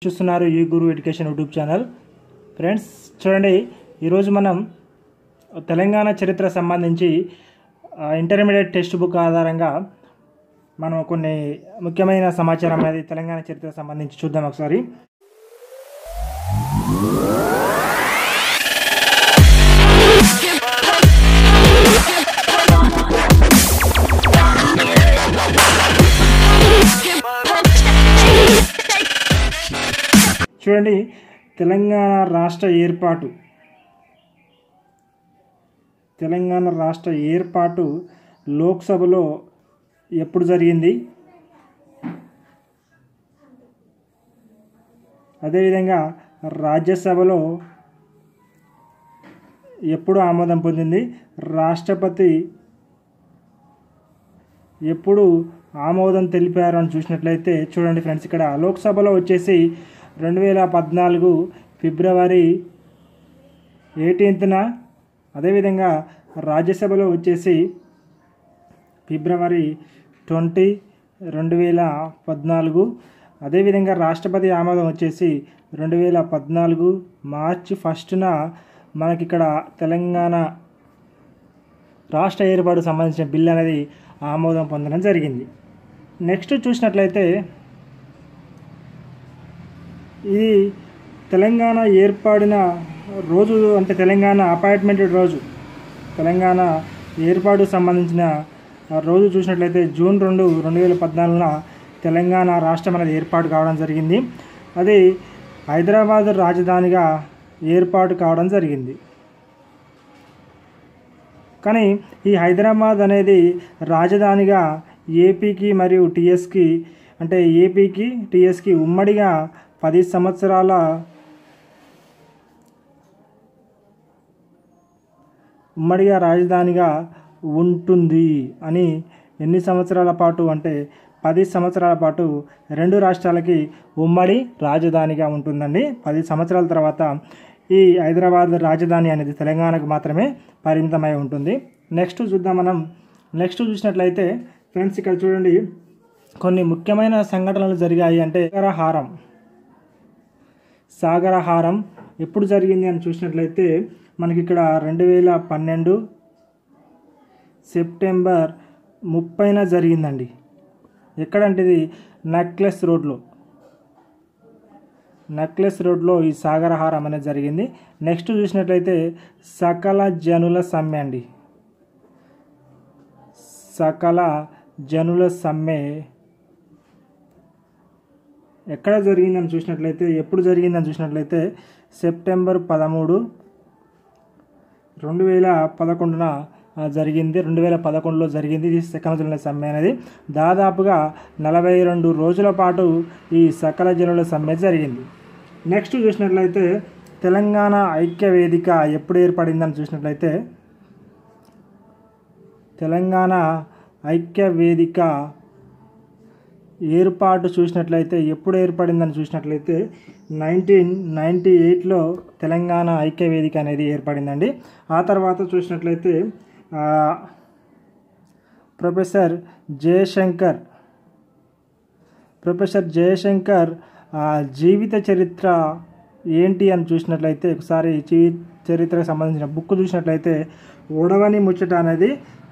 చూస్తున్నారు ఈ Guru education YouTube channel friends చూడండి ఈరోజు మనం తెలంగాణ చరిత్ర సంబంధించి ఆ, ఇంటర్మీడియట్ టెక్స్ట్ బుక్ ఆధారంగా మనం కొన్ని ముఖ్యమైన సమాచారం అనేది తెలంగాణ చరిత్ర సంబంధించి చూద్దాం ఒకసారి చూడండి తెలంగాణ రాష్ట్ర ఏర్పాటు తెలంగాణ రాష్ట్ర ఏర్పాటు లోక్సభలో ఎప్పుడు జరిగింది అదేవిధంగా రాజ్యసభలో ఎప్పుడు ఆమోదం పొందింది రాష్ట్రపతి ఎప్పుడు ఆమోదం తెలిపారు అని చూసినట్లయితే చూడండి ఫ్రెండ్స్ ఇక్కడ లోక్సభలో వచ్చేసి రెండు వేల పద్నాలుగు ఫిబ్రవరి ఎయిటీన్త్న అదేవిధంగా రాజ్యసభలో వచ్చేసి ఫిబ్రవరి ట్వంటీ రెండు వేల పద్నాలుగు అదేవిధంగా రాష్ట్రపతి ఆమోదం వచ్చేసి రెండు వేల పద్నాలుగు మార్చి ఫస్ట్న మనకి ఇక్కడ తెలంగాణ రాష్ట్ర ఏర్పాటు సంబంధించిన బిల్ అనేది ఆమోదం పొందడం జరిగింది నెక్స్ట్ చూసినట్లయితే ఇది తెలంగాణ ఏర్పడిన రోజు అంటే తెలంగాణ అపాయింట్మెంట్ రోజు తెలంగాణ ఏర్పాటు సంబంధించిన ఆ రోజు చూసినట్లయితే జూన్ రెండు రెండు వేల పద్నాలుగున తెలంగాణ రాష్ట్రం అనేది ఏర్పాటు కావడం జరిగింది అది హైదరాబాద్ రాజధానిగా ఏర్పాటు కావడం జరిగింది కానీ ఈ హైదరాబాద్ అనేది రాజధానిగా ఏపీకి మరియు టీఎస్కి అంటే ఏపీకి టీఎస్కి ఉమ్మడిగా పది సంవత్సరాల ఉమ్మడిగా రాజధానిగా ఉంటుంది అని ఎన్ని సంవత్సరాల పాటు అంటే పది సంవత్సరాల పాటు రెండు రాష్ట్రాలకి ఉమ్మడి రాజధానిగా ఉంటుందండి పది సంవత్సరాల తర్వాత ఈ హైదరాబాద్ రాజధాని అనేది తెలంగాణకు మాత్రమే పరిమితమై ఉంటుంది నెక్స్ట్ చూద్దాం మనం నెక్స్ట్ చూసినట్లయితే ఫ్రెండ్స్ ఇక్కడ చూడండి కొన్ని ముఖ్యమైన సంఘటనలు జరిగాయి అంటే సాగరహారం సాగరహారం ఎప్పుడు జరిగింది అని చూసినట్లయితే మనకి ఇక్కడ రెండు వేల పన్నెండు సెప్టెంబర్ ముప్పైన జరిగిందండి ఎక్కడంటే ఇది నక్లెస్ రోడ్లో నక్లెస్ రోడ్లో ఈ సాగరహారం అనేది జరిగింది నెక్స్ట్ చూసినట్లయితే సకల జనుల సమ్మె అండి సకల జనుల సమ్మె ఎక్కడ జరిగిందని చూసినట్లయితే ఎప్పుడు జరిగిందని చూసినట్లయితే సెప్టెంబర్ పదమూడు రెండు వేల పదకొండున ఆ, జరిగింది రెండు వేల పదకొండులో జరిగింది ఇది సకల జనుల సమ్మె అనేది దాదాపుగా నలభై రెండు రోజుల పాటు ఈ సకల జనుల సమ్మె జరిగింది నెక్స్ట్ చూసినట్లయితే తెలంగాణ ఐక్య వేదిక ఎప్పుడు ఏర్పడిందని చూసినట్లయితే తెలంగాణ ఐక్య వేదిక ఏర్పాటు చూసినట్లయితే ఎప్పుడు ఏర్పడిందని చూసినట్లయితే నైన్టీన్ నైంటీ ఎయిట్లో తెలంగాణ ఐక్య వేదిక అనేది ఏర్పడిందండి ఆ తర్వాత చూసినట్లయితే ఆ, ప్రొఫెసర్ జయశంకర్ ప్రొఫెసర్ జయశంకర్ ఆ, జీవిత చరిత్ర ఏంటి అని చూసినట్లయితే ఒకసారి జీ చరిత్రకు సంబంధించిన బుక్ చూసినట్లయితే ఒడవని ముచ్చట అనేది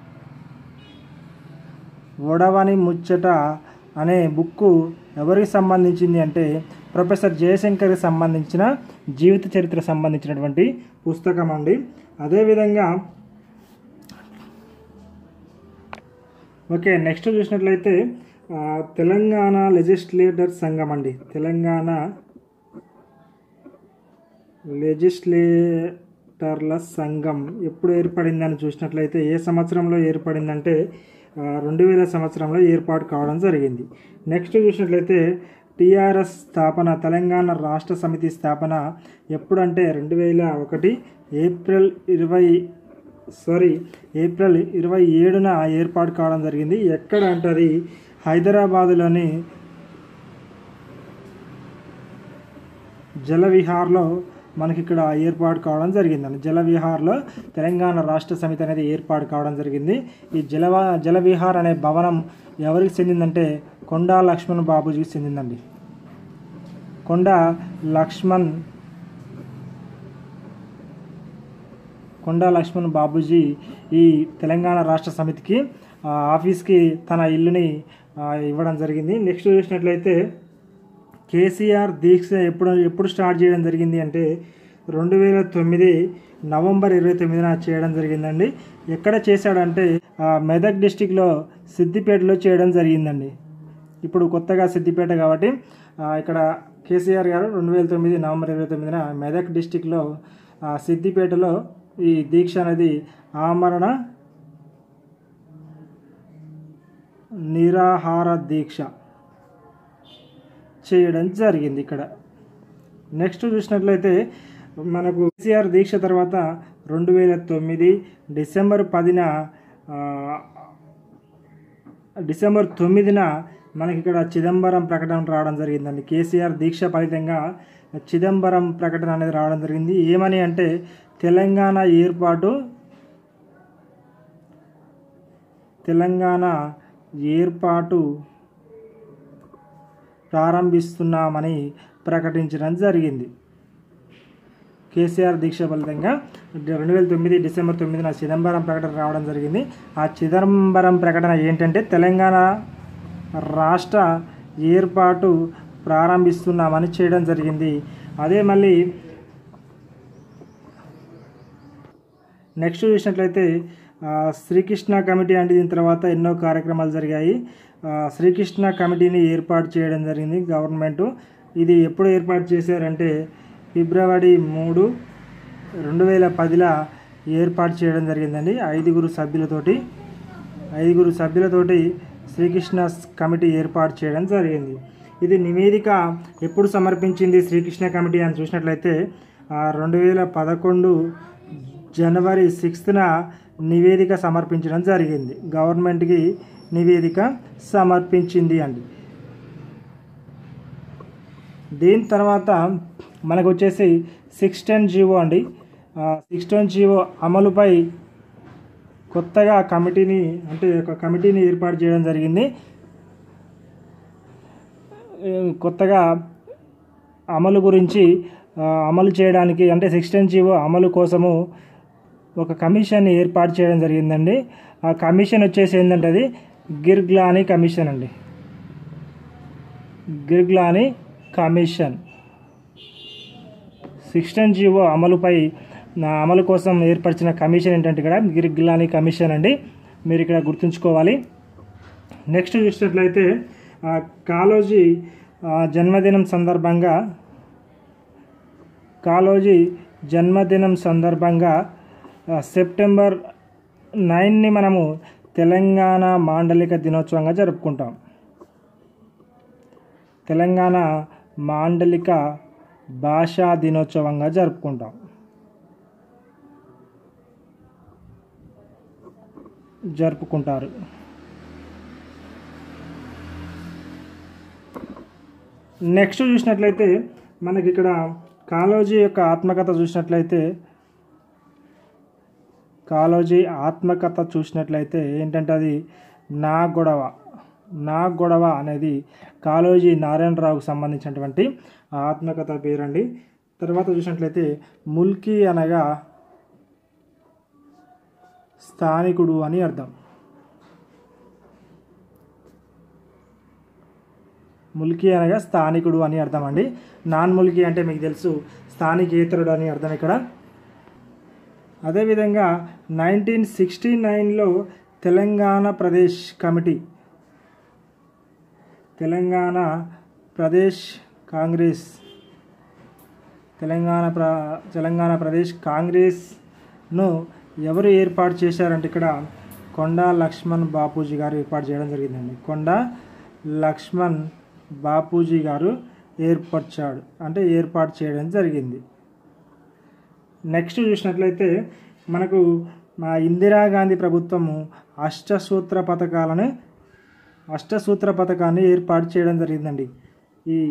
ఒడవని ముచ్చట అనే బుక్కు ఎవరికి సంబంధించింది అంటే ప్రొఫెసర్ జయశంకర్కి సంబంధించిన జీవిత చరిత్ర సంబంధించినటువంటి పుస్తకం అండి అదేవిధంగా ఓకే నెక్స్ట్ చూసినట్లయితే ఆ, తెలంగాణ లెజిస్లేటర్ సంఘం అండి తెలంగాణ లెజిస్లేటర్ల సంఘం ఎప్పుడు ఏర్పడిందని చూసినట్లయితే ఏ సంవత్సరంలో ఏర్పడిందంటే ఆ, రెండు వేల సంవత్సరంలో ఏర్పాటు కావడం జరిగింది నెక్స్ట్ చూసినట్లయితే టీఆర్ఎస్ స్థాపన తెలంగాణ రాష్ట్ర సమితి స్థాపన ఎప్పుడంటే రెండు వేల ఒకటి ఏప్రిల్ ఇరవై సారీ ఏప్రిల్ ఇరవై ఏడున ఏర్పాటు కావడం జరిగింది ఎక్కడ అంటే అది హైదరాబాదులోని జలవిహార్లో మనకి ఇక్కడ ఏర్పాటు కావడం జరిగిందండి జలవిహార్లో తెలంగాణ రాష్ట్ర సమితి అనేది ఏర్పాటు కావడం జరిగింది ఈ జలవ జలవిహార్ అనే భవనం ఎవరికి చెందిందంటే కొండా లక్ష్మణ్ బాబుజీకి చెందిందండి కొండ లక్ష్మణ్ కొండా లక్ష్మణ్ బాబూజీ ఈ తెలంగాణ రాష్ట్ర సమితికి ఆ, ఆఫీస్కి తన ఇల్లుని ఆ, ఇవ్వడం జరిగింది నెక్స్ట్ చూసినట్లయితే కేసీఆర్ దీక్ష ఎప్పుడు ఎప్పుడు స్టార్ట్ చేయడం జరిగింది అంటే రెండు వేల తొమ్మిది నవంబర్ ఇరవై తొమ్మిదిన చేయడం జరిగిందండి ఎక్కడ చేశాడంటే ఆ, మెదక్ డిస్టిక్లో సిద్దిపేటలో చేయడం జరిగిందండి ఇప్పుడు కొత్తగా సిద్దిపేట కాబట్టి ఆ, ఇక్కడ కేసీఆర్ గారు రెండు వేల తొమ్మిది నవంబర్ ఇరవై తొమ్మిదిన మెదక్ డిస్టిక్లో ఆ, సిద్దిపేటలో ఈ దీక్ష అనేది ఆమరణ నిరాహార దీక్ష చేయడం జరిగింది ఇక్కడ నెక్స్ట్ చూసినట్లయితే మనకు కేసీఆర్ దీక్ష తర్వాత రెండు వేల తొమ్మిది డిసెంబర్ పదిన ఆ, డిసెంబర్ తొమ్మిదిన మనకి ఇక్కడ చిదంబరం ప్రకటన రావడం జరిగిందండి కేసీఆర్ దీక్ష ఫలితంగా చిదంబరం ప్రకటన అనేది రావడం జరిగింది ఏమని అంటే తెలంగాణ ఏర్పాటు తెలంగాణ ఏర్పాటు ప్రారంభిస్తున్నామని ప్రకటించడం జరిగింది కేసీఆర్ దీక్ష ఫలితంగా రెండు వేల తొమ్మిది డిసెంబర్ తొమ్మిదిన చిదంబరం ప్రకటన రావడం జరిగింది ఆ చిదంబరం ప్రకటన ఏంటంటే తెలంగాణ రాష్ట్ర ఏర్పాటు ప్రారంభిస్తున్నామని చేయడం జరిగింది అదే మళ్ళీ నెక్స్ట్ చూసినట్లయితే ఆ, శ్రీకృష్ణ కమిటీ అంటే దీని తర్వాత ఎన్నో కార్యక్రమాలు జరిగాయి ఆ, శ్రీకృష్ణ కమిటీని ఏర్పాటు చేయడం జరిగింది గవర్నమెంట్ ఇది ఎప్పుడు ఏర్పాటు చేశారంటే ఫిబ్రవరి మూడు రెండు వేల పదిలో ఏర్పాటు చేయడం జరిగిందండి ఐదుగురు సభ్యులతోటి ఐదుగురు సభ్యులతోటి శ్రీకృష్ణ కమిటీ ఏర్పాటు చేయడం జరిగింది ఇది నివేదిక ఎప్పుడు సమర్పించింది శ్రీకృష్ణ కమిటీ అని చూసినట్లయితే రెండు వేల పదకొండు జనవరి సిక్స్త్న నివేదిక సమర్పించడం జరిగింది గవర్నమెంట్కి నివేదిక సమర్పించింది అండి దీని తర్వాత మనకు వచ్చేసి సిక్స్ టెన్ జీవో అండి సిక్స్ టెన్ జీవో అమలుపై కొత్తగా కమిటీని అంటే ఒక కమిటీని ఏర్పాటు చేయడం జరిగింది ఏ, కొత్తగా అమలు గురించి ఆ, అమలు చేయడానికి అంటే సిక్స్టీన్ జీవో అమలు కోసము ఒక కమిషన్ ఏర్పాటు చేయడం జరిగిందండి ఆ కమిషన్ వచ్చేసి ఏంటంటే అది గిర్గ్లానీ కమిషన్ అండి గిర్గ్లానీ కమిషన్ సిక్స్టీన్ జీవో అమలుపై నా అమలు కోసం ఏర్పరిచిన కమిషన్ ఏంటంటే ఇక్కడ గిర్గ్లానీ కమిషన్ అండి మీరు ఇక్కడ గుర్తుంచుకోవాలి నెక్స్ట్ చూసినట్లయితే ఆ, కాలోజీ ఆ, జన్మదినం సందర్భంగా కాలోజీ జన్మదినం సందర్భంగా ఆ, సెప్టెంబర్ నైన్ని మనము తెలంగాణ మాండలిక దినోత్సవంగా జరుపుకుంటాం తెలంగాణ మాండలిక భాషా దినోత్సవంగా జరుపుకుంటాం జరుపుకుంటారు నెక్స్ట్ చూసినట్లయితే మనకి ఇక్కడ కాలోజీ యొక్క ఆత్మకథ చూసినట్లయితే కాలోజీ ఆత్మకథ చూసినట్లయితే ఏంటంటే అది నా గొడవ నా గొడవ అనేది కాలోజీ నారాయణరావుకు సంబంధించినటువంటి ఆ ఆత్మకథ పేరండి తర్వాత చూసినట్లయితే ముల్కీ అనగా స్థానికుడు అని అర్థం ముల్కీ అనగా స్థానికుడు అని అర్థం అండి నాన్ ముల్కీ అంటే మీకు తెలుసు స్థానికేతరుడు అని అర్థం ఇక్కడ అదేవిధంగా నైన్టీన్ సిక్స్టీ నైన్లో తెలంగాణ ప్రదేశ్ కమిటీ తెలంగాణ ప్రదేశ్ కాంగ్రెస్ తెలంగాణ ప్ర తెలంగాణ ప్రదేశ్ కాంగ్రెస్ను ఎవరు ఏర్పాటు చేశారంటే ఇక్కడ కొండా లక్ష్మణ్ బాపూజీ గారు ఏర్పాటు చేయడం జరిగిందండి కొండా లక్ష్మణ్ బాపూజీ గారు ఏర్పరిచాడు అంటే ఏర్పాటు చేయడం జరిగింది నెక్స్ట్ చూసినట్లయితే మనకు మా ఇందిరాగాంధీ ప్రభుత్వము అష్టసూత్ర పథకాలను అష్టసూత్ర పథకాన్ని ఏర్పాటు చేయడం జరిగిందండి ఈ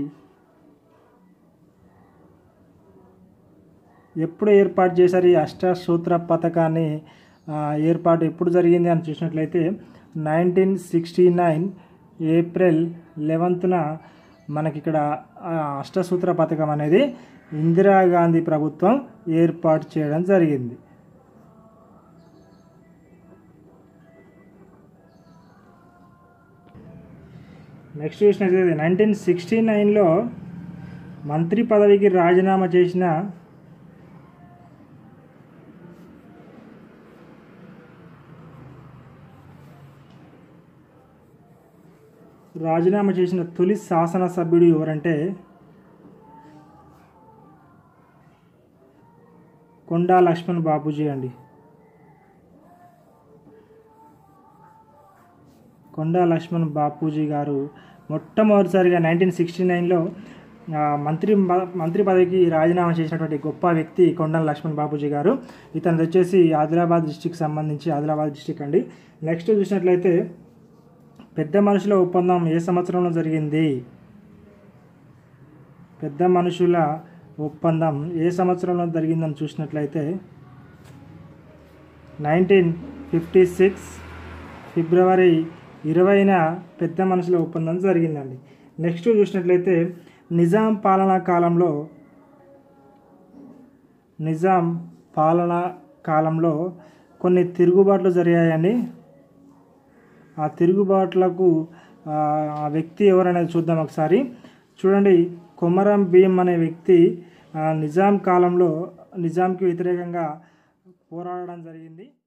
ఎప్పుడు ఏర్పాటు చేశారు ఈ అష్టసూత్ర పథకాన్ని ఆ, ఏర్పాటు ఎప్పుడు జరిగింది అని చూసినట్లయితే నైన్టీన్ సిక్స్టీ నైన్ ఏప్రిల్ లెవెంత్న మనకి ఇక్కడ ఆ, అష్టసూత్ర పథకం అనేది ఇందిరాగాంధీ ప్రభుత్వం ఏర్పాటు చేయడం జరిగింది నెక్స్ట్ చూసినట్లయితే నైన్టీన్ సిక్స్టీ నైన్లో మంత్రి పదవికి రాజీనామా చేసిన రాజీనామా చేసిన తొలి శాసనసభ్యుడు ఎవరంటే కొండా లక్ష్మణ్ బాపూజీ అండి కొండా లక్ష్మణ్ బాపూజీ గారు మొట్టమొదటిసారిగా నైన్టీన్ సిక్స్టీ నైన్లో మంత్రి ప- మంత్రి పదవికి రాజీనామా చేసినటువంటి గొప్ప వ్యక్తి కొండా లక్ష్మణ్ బాపూజీ గారు ఇతను వచ్చేసి ఆదిలాబాద్ డిస్టిక్ సంబంధించి ఆదిలాబాద్ డిస్టిక్ అండి నెక్స్ట్ చూసినట్లయితే పెద్ద మనుషుల ఒప్పందం ఏ సంవత్సరంలో జరిగింది పెద్ద మనుషుల ఒప్పందం ఏ సంవత్సరంలో జరిగిందని చూసినట్లయితే నైన్టీన్ ఫిఫ్టీ సిక్స్ ఫిబ్రవరి ఇరవైన పెద్ద మనుషుల ఒప్పందం జరిగిందండి నెక్స్ట్ చూసినట్లయితే నిజాం పాలనా కాలంలో నిజాం పాలనా కాలంలో కొన్ని తిరుగుబాట్లు జరిగాయండి ఆ తిరుగుబాట్లకు ఆ, ఆ వ్యక్తి ఎవరనేది చూద్దాం ఒకసారి చూడండి కొమరం భీం అనే వ్యక్తి ఆ, నిజాం కాలంలో నిజాంకి వ్యతిరేకంగా పోరాడడం జరిగింది